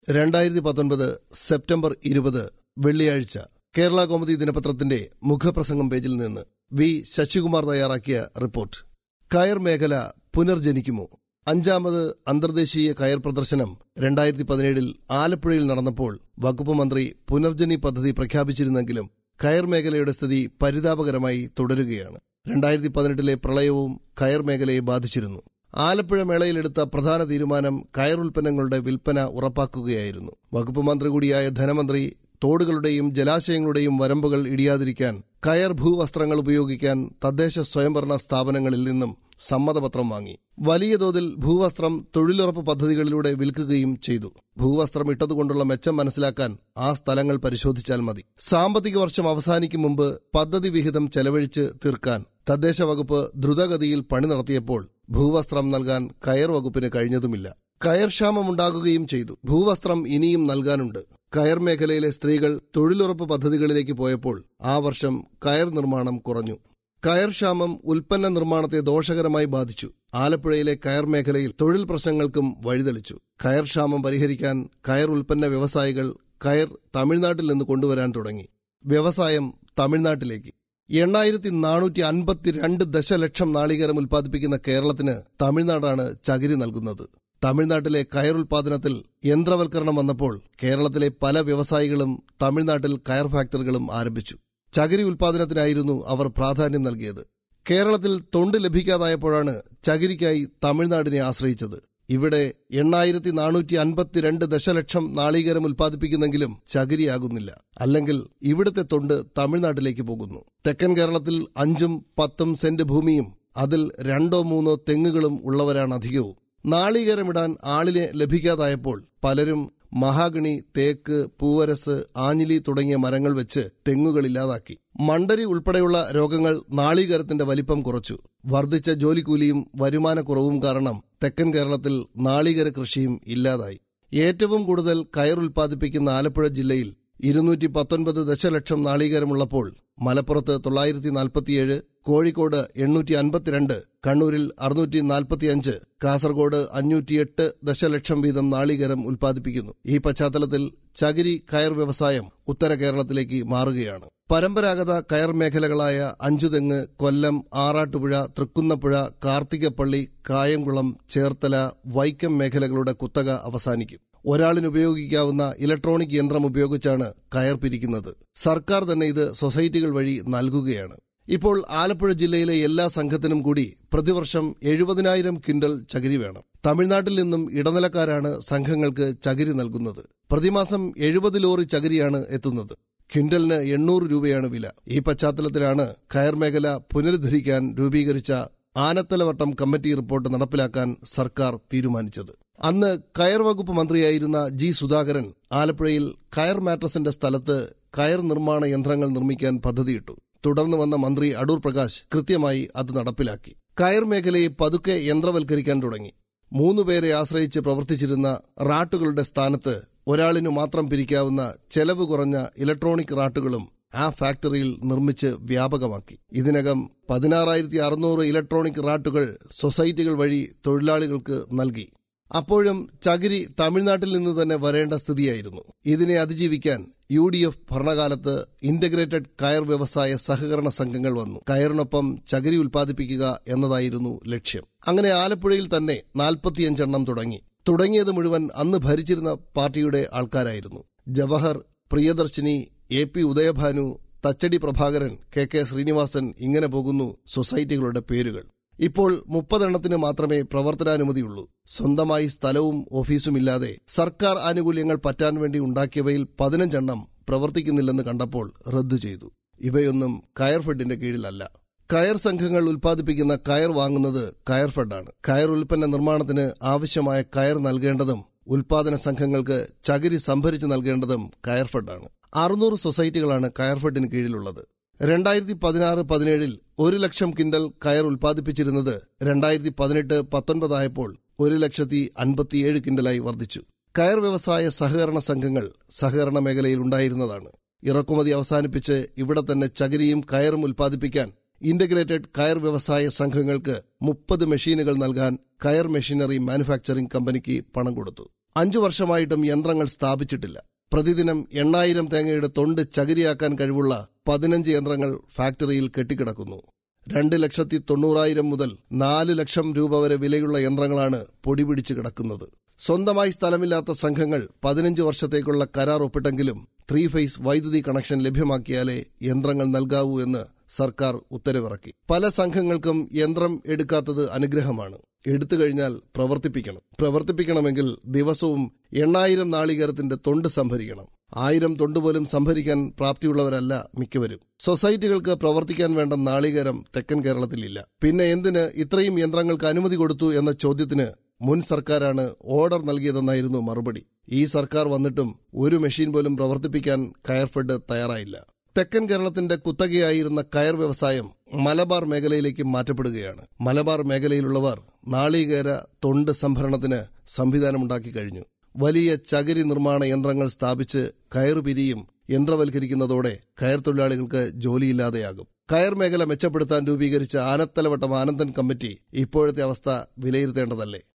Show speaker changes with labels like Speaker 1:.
Speaker 1: രണ്ടായിരത്തി പത്തൊൻപത് സെപ്റ്റംബർ ഇരുപത് വെള്ളിയാഴ്ച കേരള കൗമുദി ദിനപത്രത്തിന്റെ മുഖപ്രസംഗം പേജിൽ നിന്ന് വി ശശികുമാർ തയ്യാറാക്കിയ റിപ്പോർട്ട് കയർ മേഖല പുനർജനിക്കുമോ അഞ്ചാമത് അന്തർദേശീയ കയർ പ്രദർശനം രണ്ടായിരത്തി പതിനേഴിൽ ആലപ്പുഴയിൽ നടന്നപ്പോൾ വകുപ്പ് മന്ത്രി പുനർജനി പദ്ധതി പ്രഖ്യാപിച്ചിരുന്നെങ്കിലും കയർ മേഖലയുടെ സ്ഥിതി പരിതാപകരമായി തുടരുകയാണ് രണ്ടായിരത്തി പതിനെട്ടിലെ പ്രളയവും കയർ മേഖലയെ ബാധിച്ചിരുന്നു ആലപ്പുഴ മേളയിലെടുത്ത പ്രധാന തീരുമാനം കയർ ഉൽപ്പന്നങ്ങളുടെ വിൽപ്പന ഉറപ്പാക്കുകയായിരുന്നു വകുപ്പ് മന്ത്രി കൂടിയായ ധനമന്ത്രി തോടുകളുടെയും ജലാശയങ്ങളുടെയും വരമ്പുകൾ ഇടിയാതിരിക്കാൻ കയർ ഭൂവസ്ത്രങ്ങൾ ഉപയോഗിക്കാൻ തദ്ദേശ സ്വയംഭരണ സ്ഥാപനങ്ങളിൽ നിന്നും സമ്മതപത്രം വാങ്ങി വലിയ തോതിൽ ഭൂവസ്ത്രം തൊഴിലുറപ്പ് പദ്ധതികളിലൂടെ വിൽക്കുകയും ചെയ്തു ഭൂവസ്ത്രം ഇട്ടതുകൊണ്ടുള്ള മെച്ചം മനസ്സിലാക്കാൻ ആ സ്ഥലങ്ങൾ പരിശോധിച്ചാൽ മതി സാമ്പത്തിക വർഷം അവസാനിക്കും മുമ്പ് പദ്ധതി വിഹിതം ചെലവഴിച്ച് തീർക്കാൻ തദ്ദേശ വകുപ്പ് ദ്രുതഗതിയിൽ പണി നടത്തിയപ്പോൾ ഭൂവസ്ത്രം നൽകാൻ കയർ വകുപ്പിന് കഴിഞ്ഞതുമില്ല കയർ ക്ഷാമമുണ്ടാകുകയും ചെയ്തു ഭൂവസ്ത്രം ഇനിയും നൽകാനുണ്ട് കയർ മേഖലയിലെ സ്ത്രീകൾ തൊഴിലുറപ്പ് പദ്ധതികളിലേക്ക് പോയപ്പോൾ ആ വർഷം കയർ നിർമ്മാണം കുറഞ്ഞു കയർ ക്ഷാമം ഉൽപ്പന്ന നിർമ്മാണത്തെ ദോഷകരമായി ബാധിച്ചു ആലപ്പുഴയിലെ കയർ മേഖലയിൽ തൊഴിൽ പ്രശ്നങ്ങൾക്കും വഴിതെളിച്ചു കയർ ക്ഷാമം പരിഹരിക്കാൻ കയർ ഉൽപ്പന്ന വ്യവസായികൾ കയർ തമിഴ്നാട്ടിൽ നിന്ന് കൊണ്ടുവരാൻ തുടങ്ങി വ്യവസായം തമിഴ്നാട്ടിലേക്ക് എണ്ണായിരത്തി നാനൂറ്റി അൻപത്തിരണ്ട് ദശലക്ഷം നാളികേരം ഉൽപ്പാദിപ്പിക്കുന്ന കേരളത്തിന് തമിഴ്നാടാണ് ചകിരി നൽകുന്നത് തമിഴ്നാട്ടിലെ കയർ ഉൽപാദനത്തിൽ യന്ത്രവൽക്കരണം വന്നപ്പോൾ കേരളത്തിലെ പല വ്യവസായികളും തമിഴ്നാട്ടിൽ കയർ ഫാക്ടറികളും ആരംഭിച്ചു ചകിരി ഉൽപാദനത്തിനായിരുന്നു അവർ പ്രാധാന്യം നൽകിയത് കേരളത്തിൽ തൊണ്ട് ലഭിക്കാതായപ്പോഴാണ് ചകിരിക്കായി തമിഴ്നാടിനെ ആശ്രയിച്ചത് ഇവിടെ എണ്ണായിരത്തി നാനൂറ്റി അൻപത്തിരണ്ട് ദശലക്ഷം നാളികേരം ഉൽപ്പാദിപ്പിക്കുന്നെങ്കിലും ചകിരിയാകുന്നില്ല അല്ലെങ്കിൽ ഇവിടുത്തെ തൊണ്ട് തമിഴ്നാട്ടിലേക്ക് പോകുന്നു തെക്കൻ കേരളത്തിൽ അഞ്ചും പത്തും സെന്റ് ഭൂമിയും അതിൽ രണ്ടോ മൂന്നോ തെങ്ങുകളും ഉള്ളവരാണ് അധികവും നാളികേരമിടാൻ ആളിനെ ലഭിക്കാതായപ്പോൾ പലരും മഹാഗണി തേക്ക് പൂവരസ് ആഞ്ഞിലി തുടങ്ങിയ മരങ്ങൾ വെച്ച് തെങ്ങുകളില്ലാതാക്കി മണ്ടരി ഉൾപ്പെടെയുള്ള രോഗങ്ങൾ നാളികേരത്തിന്റെ വലിപ്പം കുറച്ചു വർദ്ധിച്ച ജോലിക്കൂലിയും വരുമാനക്കുറവും കാരണം തെക്കൻ കേരളത്തിൽ നാളികേര കൃഷിയും ഇല്ലാതായി ഏറ്റവും കൂടുതൽ കയർ ഉൽപ്പാദിപ്പിക്കുന്ന ആലപ്പുഴ ജില്ലയിൽ ഇരുന്നൂറ്റി പത്തൊൻപത് ദശലക്ഷം നാളികേരമുള്ളപ്പോൾ മലപ്പുറത്ത് തൊള്ളായിരത്തി നാൽപ്പത്തിയേഴ് കോഴിക്കോട് എണ്ണൂറ്റി അൻപത്തിരണ്ട് കണ്ണൂരിൽ അറുന്നൂറ്റി നാൽപ്പത്തിയഞ്ച് കാസർഗോഡ് അഞ്ഞൂറ്റിയെട്ട് ദശലക്ഷം വീതം നാളികേരം ഉൽപ്പാദിപ്പിക്കുന്നു ഈ പശ്ചാത്തലത്തിൽ ചകിരി കയർ വ്യവസായം ഉത്തര കേരളത്തിലേക്ക് മാറുകയാണ് പരമ്പരാഗത കയർ മേഖലകളായ അഞ്ചുതെങ്ങ് കൊല്ലം ആറാട്ടുപുഴ തൃക്കുന്നപ്പുഴ കാർത്തികപ്പള്ളി കായംകുളം ചേർത്തല വൈക്കം മേഖലകളുടെ കുത്തക അവസാനിക്കും ഒരാളിന് ഉപയോഗിക്കാവുന്ന ഇലക്ട്രോണിക് യന്ത്രം ഉപയോഗിച്ചാണ് കയർ പിരിക്കുന്നത് സർക്കാർ തന്നെ ഇത് സൊസൈറ്റികൾ വഴി നൽകുകയാണ് ഇപ്പോൾ ആലപ്പുഴ ജില്ലയിലെ എല്ലാ സംഘത്തിനും കൂടി പ്രതിവർഷം എഴുപതിനായിരം ക്വിന്റൽ ചകിരി വേണം തമിഴ്നാട്ടിൽ നിന്നും ഇടനിലക്കാരാണ് സംഘങ്ങൾക്ക് ചകിരി നൽകുന്നത് പ്രതിമാസം എഴുപത് ലോറി ചകിരിയാണ് എത്തുന്നത് ക്വിന്റലിന് എണ്ണൂറ് രൂപയാണ് വില ഈ പശ്ചാത്തലത്തിലാണ് കയർ മേഖല പുനരുദ്ധരിക്കാൻ രൂപീകരിച്ച ആനത്തലവട്ടം കമ്മിറ്റി റിപ്പോർട്ട് നടപ്പിലാക്കാൻ സർക്കാർ തീരുമാനിച്ചത് അന്ന് കയർ വകുപ്പ് മന്ത്രിയായിരുന്ന ജി സുധാകരൻ ആലപ്പുഴയിൽ കയർ മാട്രസിന്റെ സ്ഥലത്ത് കയർ നിർമ്മാണ യന്ത്രങ്ങൾ നിർമ്മിക്കാൻ പദ്ധതിയിട്ടു തുടർന്ന് വന്ന മന്ത്രി അടൂർ പ്രകാശ് കൃത്യമായി അത് നടപ്പിലാക്കി കയർ മേഖലയെ പതുക്കെ യന്ത്രവൽക്കരിക്കാൻ തുടങ്ങി മൂന്നുപേരെ ആശ്രയിച്ച് പ്രവർത്തിച്ചിരുന്ന റാട്ടുകളുടെ സ്ഥാനത്ത് ഒരാളിനു മാത്രം പിരിക്കാവുന്ന ചെലവ് കുറഞ്ഞ ഇലക്ട്രോണിക് റാട്ടുകളും ആ ഫാക്ടറിയിൽ നിർമ്മിച്ച് വ്യാപകമാക്കി ഇതിനകം പതിനാറായിരത്തി അറുന്നൂറ് ഇലക്ട്രോണിക് റാട്ടുകൾ സൊസൈറ്റികൾ വഴി തൊഴിലാളികൾക്ക് നൽകി അപ്പോഴും ചകിരി തമിഴ്നാട്ടിൽ നിന്ന് തന്നെ വരേണ്ട സ്ഥിതിയായിരുന്നു ഇതിനെ അതിജീവിക്കാൻ യു ഡി എഫ് ഭരണകാലത്ത് ഇന്റഗ്രേറ്റഡ് കയർ വ്യവസായ സഹകരണ സംഘങ്ങൾ വന്നു കയറിനൊപ്പം ചകിരി ഉൽപ്പാദിപ്പിക്കുക എന്നതായിരുന്നു ലക്ഷ്യം അങ്ങനെ ആലപ്പുഴയിൽ തന്നെ നാൽപ്പത്തിയഞ്ചെണ്ണം തുടങ്ങി തുടങ്ങിയത് മുഴുവൻ അന്ന് ഭരിച്ചിരുന്ന പാർട്ടിയുടെ ആൾക്കാരായിരുന്നു Jawahar Priyadarshini A P Udayabhanu Thachadi Prabhakaran K K Srinivasan ഇങ്ങനെ പോകുന്നു സൊസൈറ്റികളുടെ പേരുകൾ ഇപ്പോൾ മുപ്പതെണ്ണത്തിന് മാത്രമേ പ്രവർത്തനാനുമതിയുള്ളൂ സ്വന്തമായി സ്ഥലവും ഓഫീസുമില്ലാതെ സർക്കാർ ആനുകൂല്യങ്ങൾ പറ്റാൻ വേണ്ടി ഉണ്ടാക്കിയവയിൽ പതിനഞ്ചെണ്ണം പ്രവർത്തിക്കുന്നില്ലെന്ന് കണ്ടപ്പോൾ റദ്ദു ചെയ്തു ഇവയൊന്നും കയർ ഫെഡിന്റെ കീഴിലല്ല കയർ സംഘങ്ങൾ ഉൽപ്പാദിപ്പിക്കുന്ന കയർ വാങ്ങുന്നത് കയർ ഫെഡാണ് കയർ ഉൽപ്പന്ന നിർമ്മാണത്തിന് ആവശ്യമായ കയർ നൽകേണ്ടതും ഉൽപാദന സംഘങ്ങൾക്ക് ചകിരി സംഭരിച്ചു നൽകേണ്ടതും കയർ ഫെഡാണ് അറുന്നൂറ് സൊസൈറ്റികളാണ് കയർ ഫെഡിന് കീഴിലുള്ളത് രണ്ടായിരത്തി പതിനാറ് പതിനേഴിൽ ഒരു ലക്ഷം കിൻഡൽ കയർ ഉൽപ്പാദിപ്പിച്ചിരുന്നത് രണ്ടായിരത്തി പതിനെട്ട് പത്തൊൻപതായപ്പോൾ ഒരു ലക്ഷത്തി അൻപത്തിയേഴ് കിൻഡലായി വർദ്ധിച്ചു കയർ വ്യവസായ സഹകരണ സംഘങ്ങൾ സഹകരണ മേഖലയിൽ ഉണ്ടായിരുന്നതാണ് ഇറക്കുമതി അവസാനിപ്പിച്ച് ഇവിടെ തന്നെ ചകിരിയും കയറും ഉൽപ്പാദിപ്പിക്കാൻ ഇന്റഗ്രേറ്റഡ് കയർ വ്യവസായ സംഘങ്ങൾക്ക് മുപ്പത് മെഷീനുകൾ നൽകാൻ കയർ മെഷീനറി മാനുഫാക്ചറിംഗ് കമ്പനിക്ക് പണം കൊടുത്തു അഞ്ചു വർഷമായിട്ടും യന്ത്രങ്ങൾ സ്ഥാപിച്ചിട്ടില്ല പ്രതിദിനം എണ്ണായിരം തേങ്ങയുടെ തൊണ്ട് ചകിരിയാക്കാൻ കഴിവുള്ള പതിനഞ്ച് യന്ത്രങ്ങൾ ഫാക്ടറിയിൽ കെട്ടിക്കിടക്കുന്നു രണ്ട് ലക്ഷത്തി തൊണ്ണൂറായിരം മുതൽ നാല് ലക്ഷം രൂപ വരെ വിലയുള്ള യന്ത്രങ്ങളാണ് പൊടിപിടിച്ച് കിടക്കുന്നത് സ്വന്തമായി സ്ഥലമില്ലാത്ത സംഘങ്ങൾ പതിനഞ്ച് വർഷത്തേക്കുള്ള കരാർ ഒപ്പിട്ടെങ്കിലും ത്രീ ഫേസ് വൈദ്യുതി കണക്ഷൻ ലഭ്യമാക്കിയാലേ യന്ത്രങ്ങൾ നൽകാവൂ എന്ന് സർക്കാർ ഉത്തരവിറക്കി പല സംഘങ്ങൾക്കും യന്ത്രം എടുക്കാത്തത് അനുഗ്രഹമാണ് എടുത്തു കഴിഞ്ഞാൽ പ്രവർത്തിപ്പിക്കണം പ്രവർത്തിപ്പിക്കണമെങ്കിൽ ദിവസവും എണ്ണായിരം നാളികേരത്തിന്റെ തൊണ്ട് സംഭരിക്കണം ആയിരം തൊണ്ട് പോലും സംഭരിക്കാൻ പ്രാപ്തിയുള്ളവരല്ല മിക്കവരും സൊസൈറ്റികൾക്ക് പ്രവർത്തിക്കാൻ വേണ്ട നാളികേരം തെക്കൻ കേരളത്തിലില്ല പിന്നെ എന്തിന് ഇത്രയും യന്ത്രങ്ങൾക്ക് അനുമതി കൊടുത്തു എന്ന ചോദ്യത്തിന് മുൻ സർക്കാരാണ് ഓർഡർ നൽകിയതെന്നായിരുന്നു മറുപടി ഈ സർക്കാർ വന്നിട്ടും ഒരു മെഷീൻ പോലും പ്രവർത്തിപ്പിക്കാൻ കയർഫെഡ് തയ്യാറായില്ല തെക്കൻ കേരളത്തിന്റെ കുത്തകയായിരുന്ന കയർ വ്യവസായം മലബാർ മേഖലയിലേക്ക് മാറ്റപ്പെടുകയാണ് മലബാർ മേഖലയിലുള്ളവർ നാളികേര തൊണ്ട് സംഭരണത്തിന് സംവിധാനമുണ്ടാക്കി കഴിഞ്ഞു വലിയ ചകിരി നിർമ്മാണ യന്ത്രങ്ങൾ സ്ഥാപിച്ച് കയറുപിരിയും യന്ത്രവൽക്കരിക്കുന്നതോടെ കയർ തൊഴിലാളികൾക്ക് ജോലിയില്ലാതെയാകും കയർ മേഖല മെച്ചപ്പെടുത്താൻ രൂപീകരിച്ച ആനത്തലവട്ടം ആനന്ദൻ കമ്മിറ്റി ഇപ്പോഴത്തെ അവസ്ഥ വിലയിരുത്തേണ്ടതല്ലേ